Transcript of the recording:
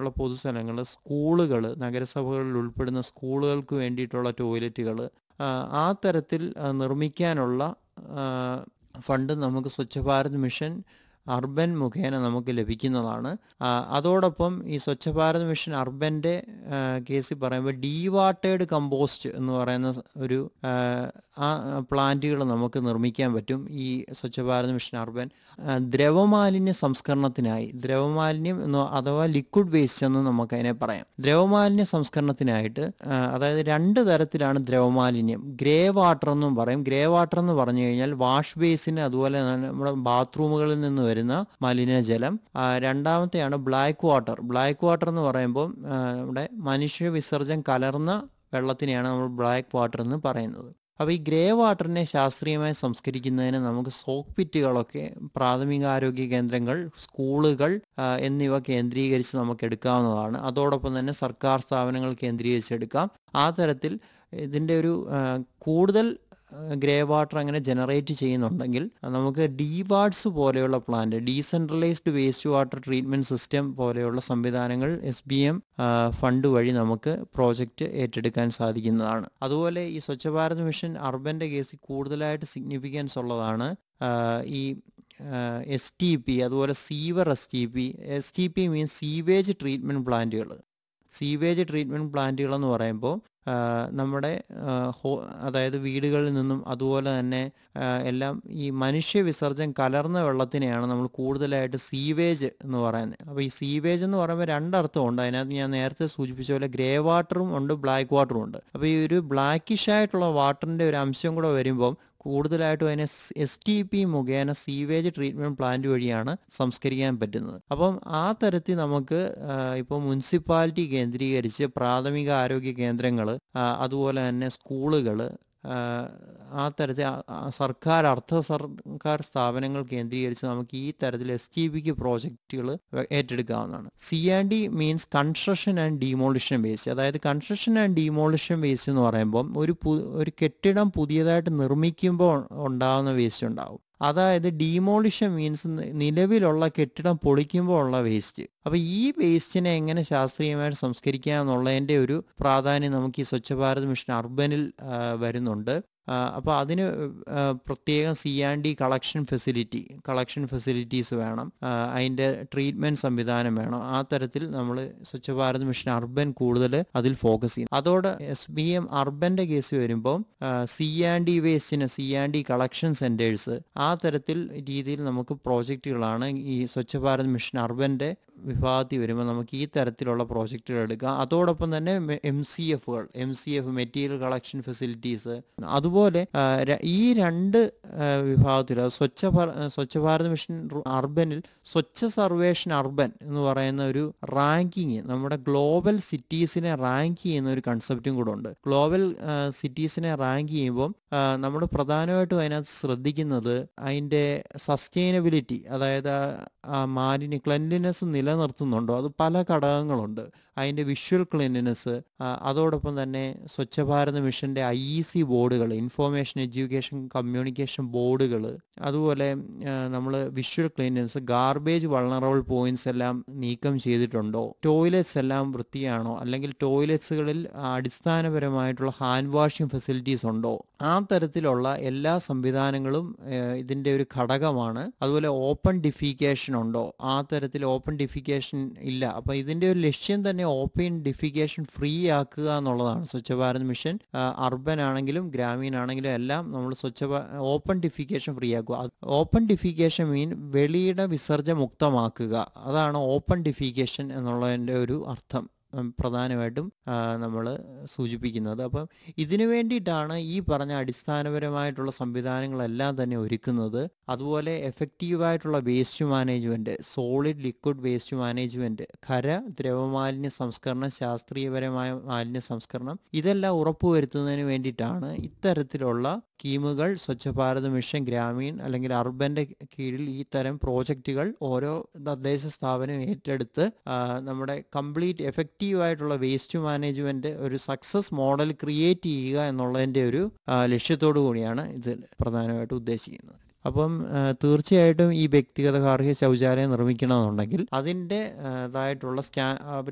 അങ്ങനെയുള്ള പൊതുസ്ഥലങ്ങൾ സ്കൂളുകൾ നഗരസഭകളിൽ ഉൾപ്പെടുന്ന സ്കൂളുകൾക്ക് വേണ്ടിയിട്ടുള്ള ടോയ്ലറ്റുകൾ ആ തരത്തിൽ ആ, നിർമ്മിക്കാനുള്ള ആ, ഫണ്ട് നമുക്ക് സ്വച്ഛ ഭാരത് മിഷൻ അർബൻ മുഖേന നമുക്ക് ലഭിക്കുന്നതാണ് ആ, അതോടൊപ്പം ഈ സ്വച്ഛ ഭാരത് മിഷൻ അർബൻ്റെ കേസിൽ പറയുമ്പോൾ ഡീവാട്ടേഡ് കമ്പോസ്റ്റ് എന്ന് പറയുന്ന ഒരു ആ, ആ പ്ലാന്റുകൾ നമുക്ക് നിർമ്മിക്കാൻ പറ്റും ഈ സ്വച്ഛ ഭാരത് മിഷൻ അർബൻ ആ, ദ്രവമാലിന്യ സംസ്കരണത്തിനായി ദ്രവമാലിന്യം എന്ന് അഥവാ ലിക്വിഡ് വേസ്റ്റ് എന്ന് നമുക്കതിനെ പറയാം ദ്രവമാലിന്യ സംസ്കരണത്തിനായിട്ട് ആ, അതായത് രണ്ട് തരത്തിലാണ് ദ്രവമാലിന്യം ഗ്രേ വാട്ടർ എന്നും പറയും ഗ്രേ വാട്ടർ എന്ന് പറഞ്ഞു കഴിഞ്ഞാൽ വാഷ് ബേസിന് അതുപോലെ തന്നെ നമ്മുടെ ബാത്റൂമുകളിൽ നിന്ന് വരുന്ന മലിനജലം ആ, രണ്ടാമത്തെയാണ് ബ്ലാക്ക് വാട്ടർ ബ്ലാക്ക് വാട്ടർ എന്ന് പറയുമ്പോൾ ആ, നമ്മുടെ മനുഷ്യ വിസർജനം കലർന്ന വെള്ളത്തിനെയാണ് നമ്മൾ ബ്ലാക്ക് വാട്ടർ എന്ന് പറയുന്നത് അപ്പോൾ ഈ ഗ്രേ വാട്ടറിനെ ശാസ്ത്രീയമായി സംസ്കരിക്കുന്നതിന് നമുക്ക് സോക്ക് പിറ്റുകളൊക്കെ പ്രാഥമികാരോഗ്യ കേന്ദ്രങ്ങൾ സ്കൂളുകൾ ആ, എന്നിവ കേന്ദ്രീകരിച്ച് നമുക്ക് എടുക്കാവുന്നതാണ് അതോടൊപ്പം തന്നെ സർക്കാർ സ്ഥാപനങ്ങൾ കേന്ദ്രീകരിച്ച് എടുക്കാം ആ തരത്തിൽ ഇതിൻ്റെ ഒരു ആ, കൂടുതൽ ഗ്രേ വാട്ടർ അങ്ങനെ ജനറേറ്റ് ചെയ്യുന്നുണ്ടെങ്കിൽ നമുക്ക് ഡിവാർഡ്സ് പോലെയുള്ള plant decentralised waste water treatment system പോലെയുള്ള സംവിധാനങ്ങൾ എസ് ബി എം ഫണ്ട് വഴി നമുക്ക് പ്രോജക്റ്റ് ഏറ്റെടുക്കാൻ സാധിക്കുന്നതാണ് അതുപോലെ ഈ സ്വച്ഛ ഭാരത് മിഷൻ അർബൻ്റെ കേസിൽ കൂടുതലായിട്ട് സിഗ്നിഫിക്കൻസ് ഉള്ളതാണ് ആ, ഈ എസ് ടി പി അതുപോലെ sewer S T P S T P means sewage treatment പ്ലാന്റുകൾ സീവേജ് ട്രീറ്റ്മെൻറ്റ് പ്ലാന്റുകൾ എന്ന് പറയുമ്പോൾ ആ, നമ്മുടെ ആ, ഹോ അതായത് വീടുകളിൽ നിന്നും അതുപോലെ തന്നെ ആ, എല്ലാം ഈ മനുഷ്യ വിസർജനം കലർന്ന വെള്ളത്തിനെയാണ് നമ്മൾ കൂടുതലായിട്ട് സീവേജ് എന്ന് പറയുന്നത് അപ്പോൾ ഈ സീവേജ് എന്ന് പറയുമ്പോൾ രണ്ടർത്ഥമുണ്ട് അതിനകത്ത് ഞാൻ നേരത്തെ സൂചിപ്പിച്ച പോലെ ഗ്രേ വാട്ടറും ഉണ്ട് ബ്ലാക്ക് വാട്ടറും ഉണ്ട് അപ്പോൾ ഈ ഒരു ബ്ലാക്കിഷ് ആയിട്ടുള്ള വാട്ടറിൻ്റെ ഒരു അംശം കൂടെ വരുമ്പം കൂടുതലായിട്ടും അതിനെ എസ് ടി പി മുഖേന സീവേജ് ട്രീറ്റ്മെൻറ്റ് പ്ലാന്റ് വഴിയാണ് സംസ്കരിക്കാൻ പറ്റുന്നത് അപ്പം ആ തരത്തിൽ നമുക്ക് ഇപ്പോൾ മുനിസിപ്പാലിറ്റി കേന്ദ്രീകരിച്ച് പ്രാഥമിക ആരോഗ്യ കേന്ദ്രങ്ങൾ അതുപോലെ തന്നെ സ്കൂളുകൾ ആ തരത്തിൽ ആ- ആ സർക്കാർ അർദ്ധ സർക്കാർ സ്ഥാപനങ്ങൾ കേന്ദ്രീകരിച്ച് നമുക്ക് ഈ തരത്തിൽ എസ് ടി പിക്ക് പ്രോജക്റ്റുകൾ ഏറ്റെടുക്കാവുന്നതാണ് C and D means construction and demolition waste അതായത് കൺസ്ട്രക്ഷൻ ആൻഡ് ഡീമോളിഷൻ വേസ്റ്റ് എന്ന് പറയുമ്പോൾ ഒരു പു- ഒരു കെട്ടിടം പുതിയതായിട്ട് നിർമ്മിക്കുമ്പോൾ ഉണ്ടാകുന്ന വേസ്റ്റ് ഉണ്ടാവും അതായത് ഡീമോളിഷൻ മീൻസ് നിലവിലുള്ള കെട്ടിടം പൊളിക്കുമ്പോൾ ഉള്ള വേസ്റ്റ് അപ്പോൾ ഈ വേസ്റ്റിനെ എങ്ങനെ ശാസ്ത്രീയമായിട്ട് സംസ്കരിക്കുക എന്നുള്ളതിൻ്റെ ഒരു പ്രാധാന്യം നമുക്ക് ഈ സ്വച്ഛ ഭാരത് മിഷൻ അർബനിൽ ആ, വരുന്നുണ്ട് അപ്പോൾ അതിന് ആ, പ്രത്യേകം C and D collection facility collection facilities വേണം ആ, അതിൻ്റെ ട്രീറ്റ്മെൻറ്റ് സംവിധാനം വേണം ആ തരത്തിൽ നമ്മൾ സ്വച്ഛ ഭാരത് മിഷൻ അർബൻ കൂടുതൽ അതിൽ ഫോക്കസ് ചെയ്യും അതോടെ എസ് ബി എം അർബൻ്റെ കേസ് വരുമ്പോൾ സി ആൻഡ് ഡി വേസ്റ്റിന് C and D collection centres ആ തരത്തിൽ രീതിയിൽ നമുക്ക് പ്രോജക്റ്റുകളാണ് ഈ സ്വച്ഛ ഭാരത് മിഷൻ അർബൻ്റെ വിഭാഗത്തിൽ വരുമ്പോൾ നമുക്ക് ഈ തരത്തിലുള്ള പ്രോജക്റ്റുകൾ എടുക്കാം അതോടൊപ്പം തന്നെ എം സി എഫുകൾ M C F material collection facilities അതുപോലെ ആ, ര- ഈ രണ്ട് വിഭാഗത്തിൽ സ്വച്ഛ ഭാര- സ്വച്ഛ ഭാരത് മിഷൻ റു- അർബനിൽ സ്വച്ഛ സർവേഷൻ അർബൻ എന്ന് പറയുന്ന ഒരു റാങ്കിങ് നമ്മുടെ ഗ്ലോബൽ സിറ്റീസിനെ റാങ്ക് ചെയ്യുന്ന ഒരു കൺസെപ്റ്റും കൂടെ ഉണ്ട് ഗ്ലോബൽ സിറ്റീസിനെ റാങ്ക് ചെയ്യുമ്പോൾ നമ്മൾ പ്രധാനമായിട്ടും അതിനകത്ത് ശ്രദ്ധിക്കുന്നത് അതിൻ്റെ സസ്റ്റൈനബിലിറ്റി അതായത് ആ- ആ മാലിന്യ ക്ലെൻലിനെസ് നിലനിർത്തുന്നുണ്ടോ അത് പല ഘടകങ്ങളുണ്ട് അതിൻ്റെ വിഷ്വൽ ക്ലീൻലിനെസ് അതോടൊപ്പം തന്നെ സ്വച്ഛ ഭാരത് മിഷൻ്റെ ഐ ഇ സി ബോർഡുകൾ ഇൻഫോർമേഷൻ എഡ്യൂക്കേഷൻ കമ്മ്യൂണിക്കേഷൻ ബോർഡുകൾ അതുപോലെ നമ്മൾ visual cleanliness garbage vulnerable points എല്ലാം നീക്കം ചെയ്തിട്ടുണ്ടോ ടോയ്ലറ്റ്സ് എല്ലാം വൃത്തിയാണോ അല്ലെങ്കിൽ ടോയ്ലറ്റ്സുകളിൽ അടിസ്ഥാനപരമായിട്ടുള്ള ഹാൻഡ് വാഷിംഗ് ഫെസിലിറ്റീസ് ഉണ്ടോ ആ തരത്തിലുള്ള എല്ലാ സംവിധാനങ്ങളും ഏഹ്, ഇതിൻ്റെ ഒരു ഘടകമാണ് അതുപോലെ ഓപ്പൺ ഡിഫിക്കേഷൻ ഉണ്ടോ ആ തരത്തിൽ ഓപ്പൺ ഡിഫിക്കേഷൻ ഇല്ല അപ്പോൾ ഇതിൻ്റെ ഒരു ലക്ഷ്യം തന്നെ ഓപ്പൺ ഡിഫിക്കേഷൻ ഫ്രീ ആക്കുക എന്നുള്ളതാണ് സ്വച്ഛ ഭാരത് മിഷൻ അർബൻ ആണെങ്കിലും ഗ്രാമീൺ ആണെങ്കിലും എല്ലാം നമ്മൾ സ്വച്ഛ ഭാ- ഓപ്പൺ ഡിഫിക്കേഷൻ ഫ്രീ ആക്കുക അത് ഓപ്പൺ ഡിഫിക്കേഷൻ മീൻ വെളിയിട വിസർജ്ജ മുക്തമാക്കുക അതാണ് ഓപ്പൺ ഡിഫിക്കേഷൻ എന്നുള്ളതിൻ്റെ ഒരു അർത്ഥം ഉം, പ്രധാനമായിട്ടും നമ്മൾ സൂചിപ്പിക്കുന്നത് അപ്പം ഇതിനു വേണ്ടിയിട്ടാണ് ഈ പറഞ്ഞ അടിസ്ഥാനപരമായിട്ടുള്ള സംവിധാനങ്ങളെല്ലാം തന്നെ ഒരുക്കുന്നത് അതുപോലെ എഫക്റ്റീവായിട്ടുള്ള waste management solid liquid waste management ഖര ദ്രവമാലിന്യ സംസ്കരണം ശാസ്ത്രീയപരമായ മാലിന്യ സംസ്കരണം ഇതെല്ലാം ഉറപ്പുവരുത്തുന്നതിന് വേണ്ടിയിട്ടാണ് ഇത്തരത്തിലുള്ള സ്കീമുകൾ സ്വച്ഛ ഭാരത് മിഷൻ ഗ്രാമീൺ അല്ലെങ്കിൽ അർബൻ്റെ കീഴിൽ ഈ തരം പ്രോജക്റ്റുകൾ ഓരോ തദ്ദേശ സ്ഥാപനം ഏറ്റെടുത്ത് ആ, നമ്മുടെ കംപ്ലീറ്റ് എഫക്റ്റീവ് ആയിട്ടുള്ള വേസ്റ്റ് മാനേജ്മെന്റ് ഒരു സക്സസ് മോഡൽ ക്രിയേറ്റ് ചെയ്യുക എന്നുള്ളതിൻ്റെ ഒരു ആ, ലക്ഷ്യത്തോടു കൂടിയാണ് ഇത് പ്രധാനമായിട്ടും ഉദ്ദേശിക്കുന്നത് അപ്പം ആ, തീർച്ചയായിട്ടും ഈ വ്യക്തിഗത ഗാർഹിക ശൗചാലയം നിർമ്മിക്കണമെന്നുണ്ടെങ്കിൽ അതിൻ്റെ ആ, ഇതായിട്ടുള്ള സ്കാ